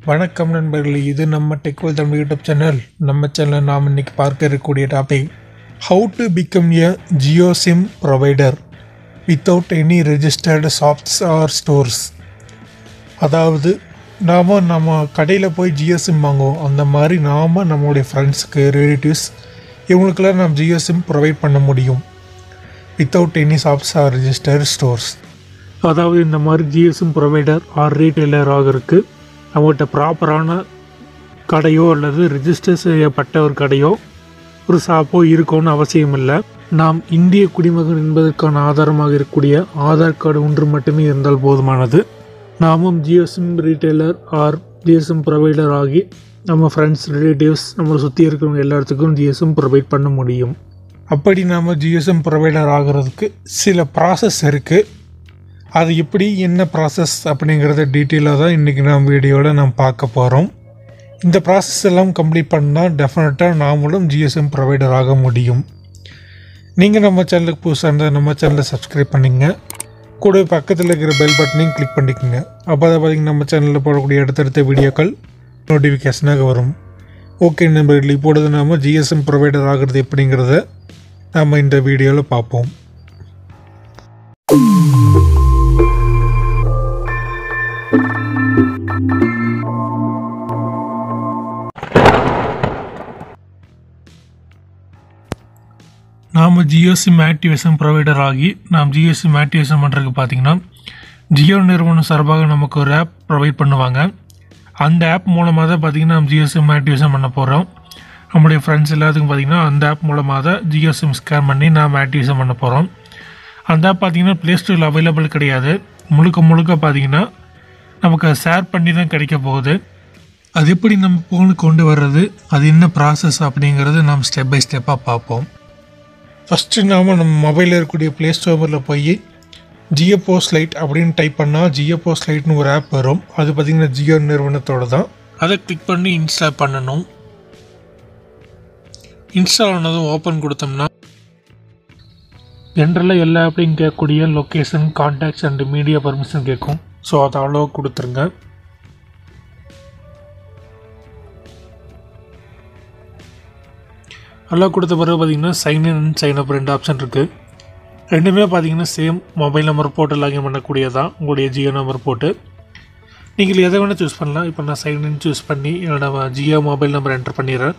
வணக்கம் நண்பர்களே இது நம்ம டெக்வல் தமிழ் யூடியூப் சேனல் நம்ம சேனலில் நாம் இன்னைக்கு பார்க்க இருக்கக்கூடிய topic how to become a Jio SIM provider without any registered shops or stores அதாவது நாம் நம்ம கடையில் போய் ஜியோ சிம் வாங்குவோம் அந்த மாதிரி நாம் நம்மளுடைய ஃப்ரெண்ட்ஸுக்கு ரிலேட்டிவ்ஸ் இவங்களுக்கெல்லாம் நம்ம ஜியோ சிம் ப்ரொவைட் பண்ண முடியும் without any shops or registered stores அதாவது இந்த மாதிரி ஜிஎஸ்எம் ப்ரொவைடர் ஆர் ரீட்டைலர் ஆகிறதுக்கு அவங்ககிட்ட ப்ராப்பரான கடையோ அல்லது ரிஜிஸ்டர் செய்யப்பட்ட ஒரு கடையோ ஒரு ஷாப்போ இருக்கணும்னு அவசியம் இல்லை நாம் இந்திய குடிமகன் என்பதற்கான ஆதாரமாக இருக்கக்கூடிய ஆதார் கார்டு ஒன்று மட்டுமே இருந்தால் போதுமானது நாமும் GSM retailer or GSM provider ஆகி நம்ம ஃப்ரெண்ட்ஸ் ரிலேட்டிவ்ஸ் நம்மளை சுற்றி இருக்கிறவங்க எல்லாத்துக்கும் ஜிஎஸ்எம் ப்ரொவைட் பண்ண முடியும் அப்படி நாம் ஜிஎஸ்எம் ப்ரொவைடர் ஆகிறதுக்கு சில ப்ராசஸ் இருக்குது அது எப்படி என்ன ப்ராசஸ் அப்படிங்கிறத டீட்டெயிலாக தான் இன்றைக்கி நம்ம வீடியோவில் நாம் பார்க்க போகிறோம் இந்த ப்ராசஸ் எல்லாம் கம்ப்ளீட் பண்ணால் டெஃபினட்டாக நாமளும் ஜிஎஸ்எம் ப்ரொவைடர் ஆக முடியும் நீங்கள் நம்ம சேனலுக்கு புதுசாக இருந்தால் நம்ம சேனலை சப்ஸ்கிரைப் பண்ணிங்க கூட பக்கத்தில் இருக்கிற பெல் பட்டனையும் கிளிக் பண்ணிக்கோங்க அப்போ தான் பார்த்தீங்கன்னா நம்ம சேனலில் போடக்கூடிய அடுத்தடுத்த வீடியோக்கள் நோட்டிஃபிகேஷனாக வரும் ஓகே நண்பர்கள் இப்பொழுது நாம் ஜிஎஸ்எம் ப்ரொவைடர் ஆகிறது எப்படிங்கிறத நாம் இந்த வீடியோவில் பார்ப்போம் நாம் ஜியோ சிம் ஆக்டிவேஷன் ப்ரொவைடர் ஆகி நாம் ஜியோ சிம் ஆக்டிவேஷன் பண்ணுறதுக்கு பார்த்தீங்கன்னா ஜியோ நிறுவனம் சார்பாக நமக்கு ஒரு ஆப் ப்ரொவைட் பண்ணுவாங்க அந்த ஆப் மூலமாக தான் பார்த்தீங்கன்னா நம்ம ஜியோ சிம் ஆக்டிவேஷன் பண்ண போகிறோம் நம்முடைய ஃப்ரெண்ட்ஸ் எல்லாத்துக்கும் பார்த்தீங்கன்னா அந்த ஆப் மூலமாக தான் ஜியோ சிம் ஸ்கேன் பண்ணி நாம் ஆக்டிவேஷன் பண்ண போகிறோம் அந்த ஆப் பார்த்தீங்கன்னா ப்ளே ஸ்டோரில் அவைலபிள் கிடையாது முழுக்க முழுக்க பார்த்தீங்கன்னா நமக்கு ஷேர் பண்ணி தான் கிடைக்க போகுது அது எப்படி நம்ம ஃபோனுக்கு கொண்டு வர்றது அது என்ன ப்ராசஸ் அப்படிங்கிறது நாம் ஸ்டெப் பை ஸ்டெப்பாக பார்ப்போம் ஃபஸ்ட்டு நாம் நம்ம மொபைலில் இருக்கக்கூடிய ப்ளே ஸ்டோரில் போய் ஜியோ போஸ்ட் லைட் அப்படின்னு டைப் பண்ணால் ஜியோ போஸ்ட் லைட்னு ஒரு ஆப் வரும் அது பார்த்திங்கன்னா ஜியோ நிறுவனத்தோட தான் அதை கிளிக் பண்ணி இன்ஸ்டால் பண்ணணும் இன்ஸ்டால் ஆனதும் ஓப்பன் கொடுத்தோம்னா ஜென்ரலாக எல்லா ஆப்லையும் கேட்கக்கூடிய location contacts and media permission கேட்கும் ஸோ அதை அவ்வளோ கொடுத்துருங்க எல்லாம் கொடுத்த பிறகு பார்த்தீங்கன்னா sign in and sign up ரெண்டு ஆப்ஷன் இருக்குது ரெண்டுமே பார்த்தீங்கன்னா சேம் மொபைல் நம்பர் போட்டு லாகின் பண்ணக்கூடியதான் உங்களுடைய ஜியோ நம்பர் போட்டு நீங்கள் எதை வேணால் சூஸ் பண்ணலாம் இப்போ நான் சைன் இன் சூஸ் பண்ணி என்னோட ஜியோ மொபைல் நம்பர் என்டர் பண்ணிடுறேன்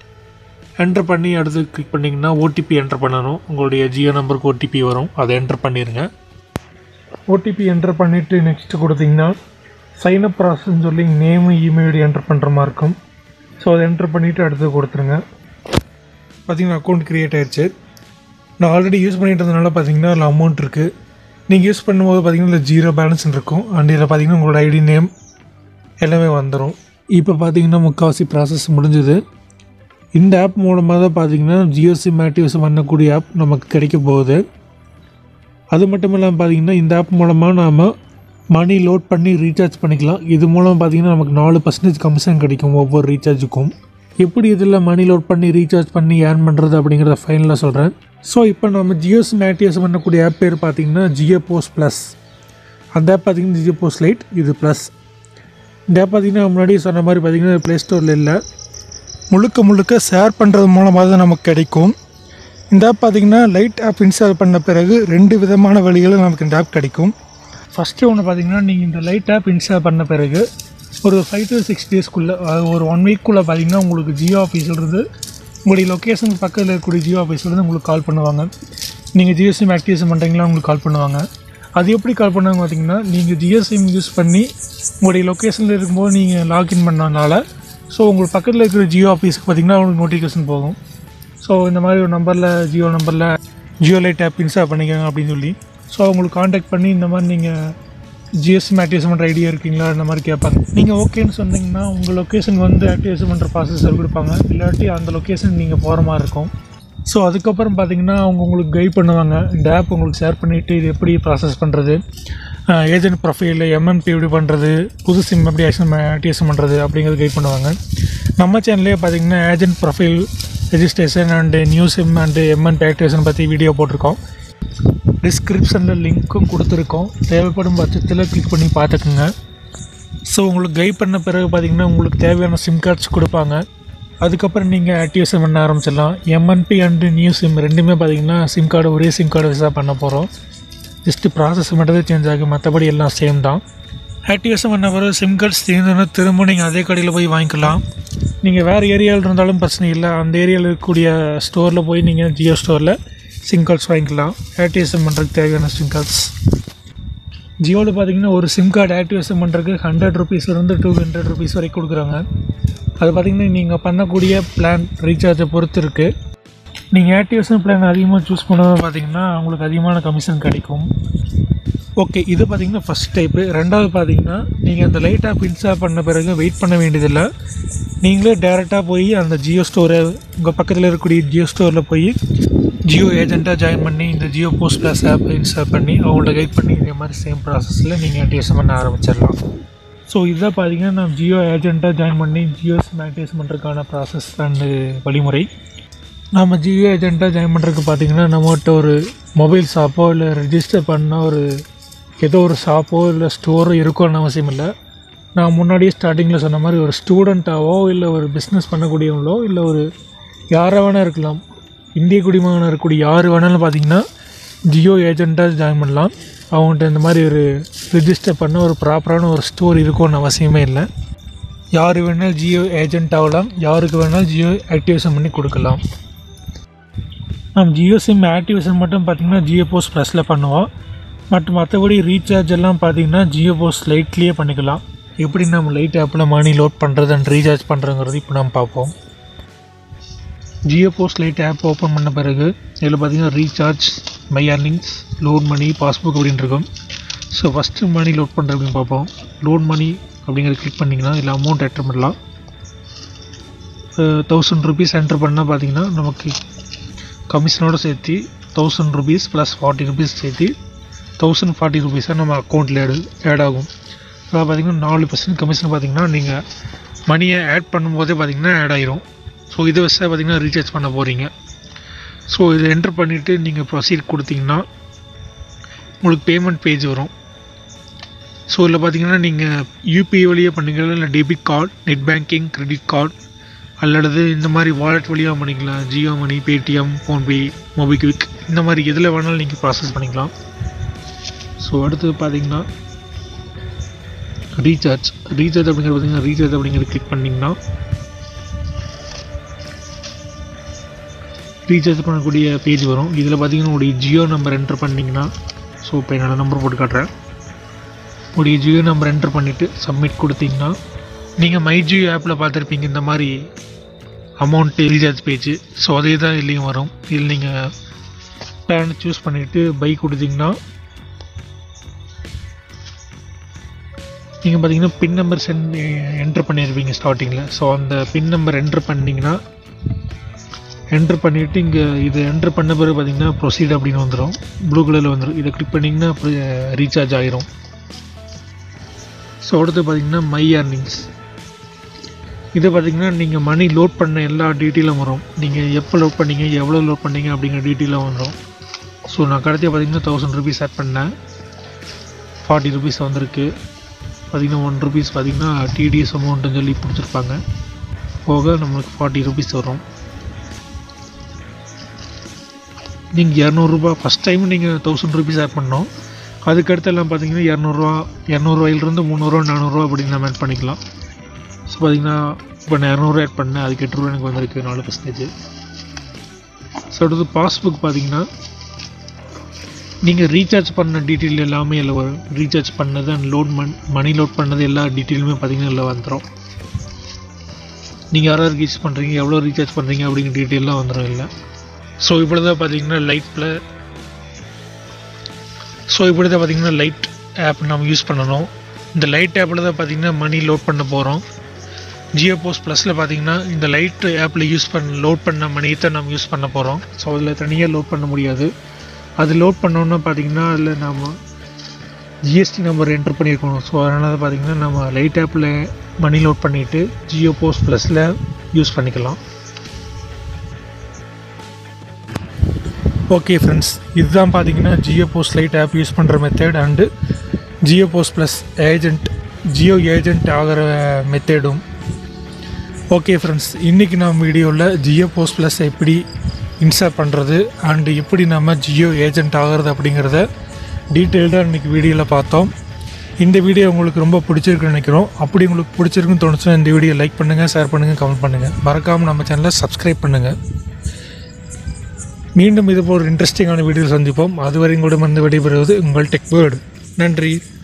என்டர் பண்ணி அடுத்து கிளிக் பண்ணிங்கன்னா ஓடிபி என்டர் பண்ணணும் உங்களுடைய ஜியோ நம்பருக்கு ஓடிபி வரும் அதை என்டர் பண்ணிடுங்க ஓடிபி என்டர் பண்ணிவிட்டு நெக்ஸ்ட் கொடுத்தீங்கன்னா சைன் அப் ப்ராசஸ்ன்னு சொல்லி நேமு இமெயில் என்டர் பண்ணுற மாதிரி இருக்கும் ஸோ அதை என்டர் பண்ணிவிட்டு அடுத்து கொடுத்துருங்க பார்த்தீங்கன்னா அக்கௌண்ட் க்ரியேட் ஆயிடுச்சு நான் ஆல்ரெடி யூஸ் பண்ணிட்டு இருந்தனால பார்த்தீங்கன்னா அதில் அமௌண்ட் இருக்குது நீங்கள் யூஸ் பண்ணும்போது பார்த்தீங்கன்னா இதில் ஜீரோ பேலன்ஸ் இருக்கும் அண்ட் இதில் பார்த்தீங்கன்னா உங்களோட ஐடி நேம் எல்லாமே வந்துடும் இப்போ பார்த்தீங்கன்னா முக்கால்வாசி ப்ராசஸ் முடிஞ்சது இந்த ஆப் மூலமாக தான் பார்த்தீங்கன்னா ஜியோ சிம் ஆக்டிவேஷன் பண்ணக்கூடிய ஆப் நமக்கு கிடைக்க போகுது அது மட்டும் இல்லாமல் பார்த்தீங்கன்னா இந்த ஆப் மூலமாக நாம் மணி லோட் பண்ணி ரீசார்ஜ் பண்ணிக்கலாம் இது மூலம் பார்த்தீங்கன்னா நமக்கு நாலு பர்சன்டேஜ் கமிஷன் கிடைக்கும் ஒவ்வொரு ரீசார்ஜுக்கும் எப்படி இதில் மணி லோட் பண்ணி ரீசார்ஜ் பண்ணி ஏர்ன் பண்ணுறது அப்படிங்கிறத ஃபைனலாக சொல்கிறேன் ஸோ இப்போ நம்ம ஜியோ சிம் ஆக்டிவேஷன் பண்ணக்கூடிய ஆப் பேர் பார்த்தீங்கன்னா ஜியோ போஸ் ப்ளஸ் அந்த ஆப் பார்த்தீங்கன்னா ஜியோ போஸ் லைட் இது ப்ளஸ் இந்த ஆப் பார்த்தீங்கன்னா முன்னாடி சொன்ன மாதிரி பார்த்தீங்கன்னா ப்ளே ஸ்டோரில் இல்லை முழுக்க முழுக்க ஷேர் பண்ணுறது மூலமாக தான் நமக்கு கிடைக்கும் இந்த ஆப் பார்த்தீங்கன்னா லைட் ஆப் இன்ஸ்டால் பண்ண பிறகு ரெண்டு விதமான வழிகளில் நமக்கு இந்த ஆப் கிடைக்கும் ஃபஸ்ட்டு ஒன்று பார்த்தீங்கன்னா நீங்கள் இந்த லைட் ஆப் இன்ஸ்டால் பண்ண பிறகு ஒரு ஃபைவ் டு சிக்ஸ் டேஸ்க்குள்ளே ஒரு ஒன் வீக்குள்ளே பார்த்தீங்கன்னா உங்களுக்கு ஜியோ ஆஃபீஸ்லேருந்து உங்களுடைய லொக்கேஷனுக்கு பக்கத்தில் இருக்கக்கூடிய ஜியோ ஆஃபீஸ்லேருந்து உங்களுக்கு கால் பண்ணுவாங்க நீங்கள் ஜியோ சிம் ஆக்டிவேஷன் பண்ணுறீங்களா உங்களுக்கு கால் பண்ணுவாங்க அது எப்படி கால் பண்ணுவாங்க பார்த்தீங்கன்னா நீங்கள் ஜியோ சிம் யூஸ் பண்ணி உங்களுடைய லொக்கேஷனில் இருக்கும்போது நீங்கள் லாக்இன் பண்ணனால ஸோ உங்களுக்கு பக்கத்தில் இருக்கிற ஜியோ ஆஃபீஸ்க்கு பார்த்தீங்கன்னா உங்களுக்கு நோட்டிஃபிகேஷன் போகும் ஸோ இந்த மாதிரி ஒரு நம்பரில் ஜியோ நம்பரில் ஜியோ லைட் ஆப் இன்ஸ்டால் பண்ணிக்கோங்க அப்படின்னு சொல்லி ஸோ அவங்களுக்கு காண்டாக்ட் பண்ணி இந்த மாதிரி நீங்கள் ஜிஎஸ்எம் ஆக்டிவேஷன் பண்ணுற ஐடியா இருக்கீங்களா அந்த மாதிரி கேட்பாங்க நீங்கள் ஓகேன்னு சொன்னீங்கன்னா உங்கள் லொக்கேஷன் வந்து ஆக்டிவேஷன் பண்ணுற ப்ராசஸர் கொடுப்பாங்க இல்லாட்டி அந்த லொக்கேஷன் நீங்கள் போகிற மாதிரி இருக்கும் ஸோ அதுக்கப்புறம் பார்த்தீங்கன்னா அவங்க உங்களுக்கு கைட் பண்ணுவாங்க இந்த ஆப் உங்களுக்கு ஷேர் பண்ணிவிட்டு இது எப்படி ப்ராசஸ் பண்ணுறது ஏஜென்ட் ப்ரொஃபைல் எம்என்பி எப்படி பண்ணுறது புது சிம் எப்படி ஆக்ஷன் ஆக்டிவேஷன் பண்ணுறது அப்படிங்கிறது கைட் பண்ணுவாங்க நம்ம சேனல்லே பார்த்தீங்கன்னா agent profile registration and new SIM and MNP activation பற்றி வீடியோ போட்டிருக்கோம் டிஸ்கிரிப்ஷனில் லிங்க்கும் கொடுத்துருக்கோம் தேவைப்படும் பட்சத்தில் கிளிக் பண்ணி பார்த்துக்குங்க ஸோ உங்களுக்கு கைட் பண்ண பிறகு பார்த்தீங்கன்னா உங்களுக்கு தேவையான சிம் கார்ட்ஸ் கொடுப்பாங்க அதுக்கப்புறம் நீங்கள் ஆக்டிவேஷன் பண்ண ஆரம்பிச்சிடலாம் எம்என்பி அண்டு நியூ சிம் ரெண்டுமே பார்த்தீங்கன்னா சிம் கார்டு ஒரே சிம் கார்டு விசா பண்ண போகிறோம் ஜஸ்ட்டு ப்ராசஸ் மட்டும் தான் சேஞ்ச் ஆகும் மற்றபடி எல்லாம் சேம் தான் ஆக்டிவேஷன் பண்ண பிறகு சிம் கார்ட்ஸ் தீர்ந்தோன்னா திரும்ப நீங்கள் அதே கடையில் போய் வாங்கிக்கலாம் நீங்கள் வேறு ஏரியாவில் இருந்தாலும் பிரச்சனை இல்லை அந்த ஏரியாவில் இருக்கக்கூடிய ஸ்டோரில் போய் நீங்கள் ஜியோ ஸ்டோரில் சிம் கார்ட்ஸ் வாங்கிக்கலாம் ஆக்டிவேஷன் பண்ணுறதுக்கு தேவையான சிம் கார்ட்ஸ் ஜியோவில் பார்த்தீங்கன்னா ஒரு சிம் கார்டு ஆக்டிவேஷன் பண்ணுறதுக்கு ஹண்ட்ரட் ருபீஸ்லேருந்து டூ ஹண்ட்ரட் ருபீஸ் வரைக்கும் கொடுக்குறாங்க அது பார்த்திங்கன்னா நீங்கள் பண்ணக்கூடிய பிளான் ரீசார்ஜை பொறுத்து இருக்குது நீங்கள் ஆக்டிவேஷன் பிளான் அதிகமாக சூஸ் பண்ணது பார்த்தீங்கன்னா உங்களுக்கு அதிகமான கமிஷன் கிடைக்கும் ஓகே இது பார்த்தீங்கன்னா ஃபஸ்ட் டைப்பு ரெண்டாவது பார்த்தீங்கன்னா நீங்கள் அந்த லைட் ஆப் இன்ஸ்டால் பண்ண பிறகு வெயிட் பண்ண வேண்டியதில்லை நீங்களே டேரெக்டாக போய் அந்த ஜியோ ஸ்டோரை உங்கள் பக்கத்தில் இருக்கக்கூடிய ஜியோ ஸ்டோரில் போய் ஜியோ ஏஜெண்ட்டாக ஜாயின் பண்ணி இந்த Jio post plus app install பண்ணி அவங்கள்ட்ட கைட் பண்ணி இதே மாதிரி சேம் ப்ராசஸில் நீங்கள் ஆக்டிவேஷன் பண்ண ஆரம்பிச்சிடலாம் ஸோ இதான் பார்த்தீங்கன்னா நான் ஜியோ ஏஜெண்ட்டாக ஜாயின் பண்ணி ஜியோ சிம் ஆக்டிவேஷன் பண்ணுறதுக்கான ப்ராசஸ் அண்டு வழிமுறை நம்ம ஜியோ ஏஜெண்ட்டாக ஜாயின் பண்ணுறதுக்கு பார்த்தீங்கன்னா நம்மகிட்ட ஒரு மொபைல் ஷாப்போ இல்லை ரெஜிஸ்டர் பண்ண ஒரு ஏதோ ஒரு ஷாப்போ இல்லை ஸ்டோரோ இருக்கணும்னு அவசியம் இல்லை நான் முன்னாடியே ஸ்டார்டிங்கில் சொன்ன மாதிரி ஒரு ஸ்டூடெண்ட்டாவோ இல்லை ஒரு பிஸ்னஸ் பண்ணக்கூடியவங்களோ இல்லை ஒரு யாரை வேணால் இருக்கலாம் இந்திய குடிமகனாக இருக்கக்கூடிய யார் வேணாலும் பார்த்தீங்கன்னா ஜியோ ஏஜெண்ட்டாக ஜாயின் பண்ணலாம் அவங்கள்ட்ட இந்த மாதிரி ஒரு ரிஜிஸ்டர் பண்ண ஒரு ப்ராப்பரான ஒரு ஸ்டோர் இருக்கும்னு அவசியமே இல்லை யார் வேணாலும் ஜியோ ஏஜென்ட் ஆகலாம் யாருக்கு வேணாலும் ஜியோ ஆக்டிவேஷன் பண்ணி கொடுக்கலாம் நம்ம ஜியோ சிம் ஆக்டிவேஷன் மட்டும் பார்த்திங்கன்னா ஜியோ போஸ்ட் ப்ளஸில் பண்ணுவோம் பட் மற்றபடி ரீசார்ஜ் எல்லாம் பார்த்தீங்கன்னா ஜியோ போஸ்ட் லைட்லேயே பண்ணிக்கலாம் எப்படி நம்ம லைட் ஆப்பில் மணி லோட் பண்ணுறது அண்ட் ரீசார்ஜ் பண்ணுறங்கிறது இப்போ நம்ம பார்ப்போம் Jio post lite app open பண்ண பிறகு இதில் பார்த்தீங்கன்னா recharge my earnings load money passbook அப்படின்னு இருக்கும் ஸோ ஃபஸ்ட்டு மணி லோட் பண்ணுறது அப்படின்னு பார்ப்போம் லோட் மணி அப்படிங்கிறத கிளிக் பண்ணிங்கன்னா இதில் அமௌண்ட் என்டர் பண்ணலாம் தௌசண்ட் ருபீஸ் என்டர் பண்ணால் பார்த்தீங்கன்னா நமக்கு கமிஷனோடு சேர்த்து thousand rupees plus forty rupees சேர்த்து தௌசண்ட் ஃபார்ட்டி ருபீஸாக நம்ம அக்கௌண்ட்டில் ஆட் ஆட் ஆகும் அதாவது பார்த்தீங்கன்னா நாலு பர்சன்ட் கமிஷன் பார்த்தீங்கன்னா நீங்கள் மணியை ஆட் பண்ணும்போதே பார்த்தீங்கன்னா ஆட் ஆயிரும் ஸோ இதை வச்சு பார்த்தீங்கன்னா ரீசார்ஜ் பண்ண போகிறீங்க ஸோ இதை என்டர் பண்ணிவிட்டு நீங்கள் ப்ரொசீட் கொடுத்தீங்கன்னா உங்களுக்கு பேமெண்ட் பேஜ் வரும் ஸோ இதில் பார்த்தீங்கன்னா நீங்கள் யூபிஐ வழியாக பண்ணிக்கலாம் இல்லை debit card net banking credit card அல்லது இந்த மாதிரி வாலெட் வழியாக பண்ணிக்கலாம் Jio money Paytm PhonePe MobiKwik இந்த மாதிரி எதில் வேணாலும் நீங்கள் ப்ராசஸ் பண்ணிக்கலாம் ஸோ அடுத்தது பார்த்தீங்கன்னா ரீசார்ஜ் ரீசார்ஜ் அப்படிங்கிறது பார்த்தீங்கன்னா ரீசார்ஜ் அப்படிங்கிறது கிளிக் பண்ணிங்கன்னா ரீசார்ஜ் பண்ணக்கூடிய பேஜ் வரும் இதில் பார்த்தீங்கன்னா உங்களுடைய ஜியோ நம்பர் என்டர் பண்ணிங்கன்னா ஸோ இப்போ என்னோடய நம்பர் போட்டு காட்டுறேன் உங்களுடைய ஜியோ நம்பர் என்டர் பண்ணிவிட்டு சப்மிட் கொடுத்தீங்கன்னா நீங்கள் மை ஜியோ ஆப்பில் பார்த்துருப்பீங்க இந்த மாதிரி அமௌண்ட்டு ரீசார்ஜ் பேஜ் ஸோ அதே தான் இதுலேயும் வரும் இதில் நீங்கள் பிளான் சூஸ் பண்ணிவிட்டு பை கொடுத்தீங்கன்னா நீங்கள் பார்த்தீங்கன்னா பின் நம்பர் சென்ட் என்ட்ரு பண்ணியிருப்பீங்க ஸ்டார்டிங்கில் ஸோ அந்த பின் நம்பர் என்ட்ரு பண்ணிங்கன்னா என்ட்ரு பண்ணிவிட்டு இங்கே இது என்ட்ரு பண்ண பிறகு பார்த்தீங்கன்னா ப்ரொசீட் அப்படின்னு வந்துடும் ப்ளூ கலரில் வந்துடும் இதை கிளிக் பண்ணிங்கன்னா ரீசார்ஜ் ஆகிரும் ஸோ அடுத்து பார்த்தீங்கன்னா மை ஏர்னிங்ஸ் இது பார்த்தீங்கன்னா நீங்கள் மணி லோட் பண்ண எல்லா டீட்டெயிலும் வரும் நீங்கள் எப்போ லோட் பண்ணீங்க எவ்வளோ லோட் பண்ணீங்க அப்படிங்கிற டீட்டெயிலும் வந்துடும் ஸோ நான் கடைசியாக பார்த்தீங்கன்னா தௌசண்ட் ருபீஸ் ஆட் பண்ணேன் ஃபார்ட்டி ருபீஸ் வந்திருக்கு பார்த்தீங்கன்னா ஒன் ருபீஸ் பார்த்தீங்கன்னா டிடிஎஸ் அமௌண்ட்டுன்னு சொல்லி கொடுத்துருப்பாங்க போக நம்மளுக்கு ஃபார்ட்டி ருபீஸ் வரும் நீங்கள் இரநூறுபா ஃபஸ்ட் டைம் நீங்கள் தௌசண்ட் ருபீஸ் ஆட் பண்ணோம் அதுக்கடுத்து எல்லாம் பார்த்தீங்கன்னா இரநூறுவா இரநூறுவாயிலிருந்து முந்நூறுவா நானூறுரூவா அப்படின்னு நம்ம ஆட் பண்ணிக்கலாம் ஸோ பார்த்தீங்கன்னா இப்போ நான் இரநூறுவா ஆட் பண்ணேன் அதுக்கு எட்டு ரூபா எனக்கு வந்திருக்கு நாலு பர்சன்டேஜ் ஸோ அடுத்து பாஸ்புக் பார்த்தீங்கன்னா நீங்கள் ரீசார்ஜ் பண்ண டீட்டெயில் எல்லாமே இல்லை வரும் ரீசார்ஜ் பண்ணது அண்ட் லோட் மண் மணி லோட் பண்ணது எல்லா டீட்டெயிலுமே பார்த்தீங்கன்னா இல்லை வந்துடும் நீங்கள் யாராவது ரீசார்ஜ் பண்ணுறீங்க எவ்வளோ ரீசார்ஜ் பண்ணுறீங்க அப்படிங்கிற டீட்டெயிலாம் வந்துடும் இல்லை ஸோ இப்படி தான் பார்த்தீங்கன்னா லைட்டில் ஸோ இப்படி தான் பார்த்தீங்கன்னா லைட் ஆப் நம்ம யூஸ் பண்ணணும் இந்த லைட் ஆப்பில் தான் பார்த்தீங்கன்னா மணி லோட் பண்ண போகிறோம் ஜியோ போஸ்ட் ப்ளஸில் பார்த்தீங்கன்னா இந்த லைட் ஆப்பில் யூஸ் பண்ண லோட் பண்ண மணியை தான் நம்ம யூஸ் பண்ண போகிறோம் ஸோ அதில் தனியாக லோட் பண்ண முடியாது அது லோட் பண்ணோன்னா பார்த்தீங்கன்னா அதில் நம்ம ஜிஎஸ்டி நம்பர் என்டர் பண்ணியிருக்கணும் ஸோ அதனால தான் பார்த்தீங்கன்னா நம்ம லைட் ஆப்பில் மணி லோட் பண்ணிவிட்டு ஜியோ போஸ்ட் ப்ளஸில் யூஸ் பண்ணிக்கலாம் ஓகே ஃப்ரெண்ட்ஸ் இதுதான் பார்த்தீங்கன்னா Jio post lite app use பண்ணுற method and Jio post plus agent Jio agent ஆகிற மெத்தேடும் ஓகே ஃப்ரெண்ட்ஸ் இன்றைக்கி நம்ம வீடியோவில் ஜியோ போஸ்ட் ப்ளஸ் எப்படி இன்ஸ்டால் பண்ணுறது அண்டு எப்படி நம்ம ஜியோ ஏஜென்ட் ஆகிறது அப்படிங்கிறத டீட்டெயில்டாக இன்றைக்கி வீடியோவில் பார்த்தோம் இந்த வீடியோ உங்களுக்கு ரொம்ப பிடிச்சிருக்குன்னு நினைக்கிறோம் அப்படி உங்களுக்கு பிடிச்சிருக்குன்னு தோணுச்சுன்னா இந்த வீடியோ லைக் பண்ணுங்கள் ஷேர் பண்ணுங்கள் கமெண்ட் பண்ணுங்கள் மறக்காமல் நம்ம சேனலை சப்ஸ்கிரைப் பண்ணுங்கள் மீண்டும் இது போல் இன்ட்ரெஸ்டிங்கான வீடியோ சந்திப்போம் அதுவரை உங்களிடமிருந்து விடைபெறுவது உங்கள் டெக் வேர்டு நன்றி